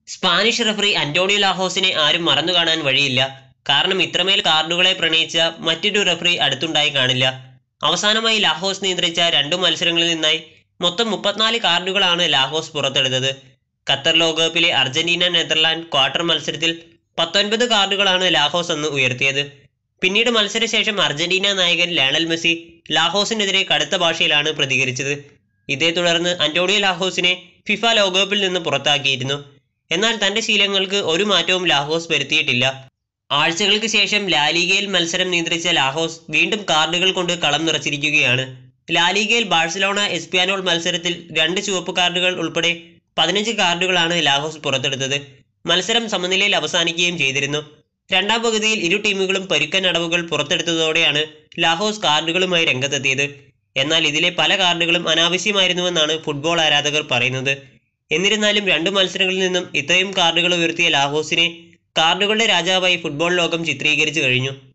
Spanish referee Antonio ലാഹോസിനെ ആരും മറന്നു കാണാൻ വഴിയില്ല കാരണം ഇത്രമേൽ കാർഡുകളെ പ്രണയിച്ച മറ്റൊരു റഫറി അടുത്തുണ്ടായി കാണില്ല അവസാനമായി ലാഹോസ് നിയന്ത്രിച്ച രണ്ടു മത്സരങ്ങളിൽ നിന്നായി മൊത്തം മുപ്പത്തിനാല് കാർഡുകളാണ് ലാഹോസ് പുറത്തെടുത്തത് ഖത്തർ ലോകകപ്പിലെ അർജന്റീന നെതർലാൻഡ് ക്വാർട്ടർ മത്സരത്തിൽ പത്തൊൻപത് കാർഡുകളാണ് ലാഹോസ് അന്ന് ഉയർത്തിയത് പിന്നീട് മത്സരശേഷം അർജന്റീന നായകൻ ലയണൽ മെസ്സി ലാഹോസിനെതിരെ കടുത്ത ഭാഷയിലാണ് പ്രതികരിച്ചത് ഇതേ തുടർന്ന് അന്റോണിയോ ലാഹോസിനെ ഫിഫ ലോകകപ്പിൽ നിന്ന് പുറത്താക്കിയിരുന്നു എന്നാൽ തന്റെ ശീലങ്ങൾക്ക് ഒരു മാറ്റവും ലാഹോസ് വരുത്തിയിട്ടില്ല ആഴ്ചകൾക്ക് ശേഷം ലാലിഗയിൽ മത്സരം നിയന്ത്രിച്ച ലാഹോസ് വീണ്ടും കാർഡുകൾ കൊണ്ട് കളം നിറച്ചിരിക്കുകയാണ് ലാലിഗയിൽ ബാഴ്സലോണ എസ്പിയാനോൾ മത്സരത്തിൽ രണ്ട് ചുവപ്പ് കാർഡുകൾ ഉൾപ്പെടെ പതിനഞ്ച് കാർഡുകളാണ് ലാഹോസ് പുറത്തെടുത്തത് മത്സരം സമനിലയിൽ അവസാനിക്കുകയും ചെയ്തിരുന്നു രണ്ടാം പകുതിയിൽ ഇരു ടീമുകളും പരുക്കൻ അടവുകൾ പുറത്തെടുത്തതോടെയാണ് ലാഹോസ് കാർഡുകളുമായി രംഗത്തെത്തിയത് എന്നാൽ ഇതിലെ പല കാർഡുകളും അനാവശ്യമായിരുന്നുവെന്നാണ് ഫുട്ബോൾ ആരാധകർ പറയുന്നത് എന്നിരുന്നാലും രണ്ടു മത്സരങ്ങളിൽ നിന്നും ഇത്രയും കാർഡുകൾ ഉയർത്തിയ ലാഹോസിനെ കാർഡുകളുടെ രാജാവായി ഫുട്ബോൾ ലോകം ചിത്രീകരിച്ചു കഴിഞ്ഞു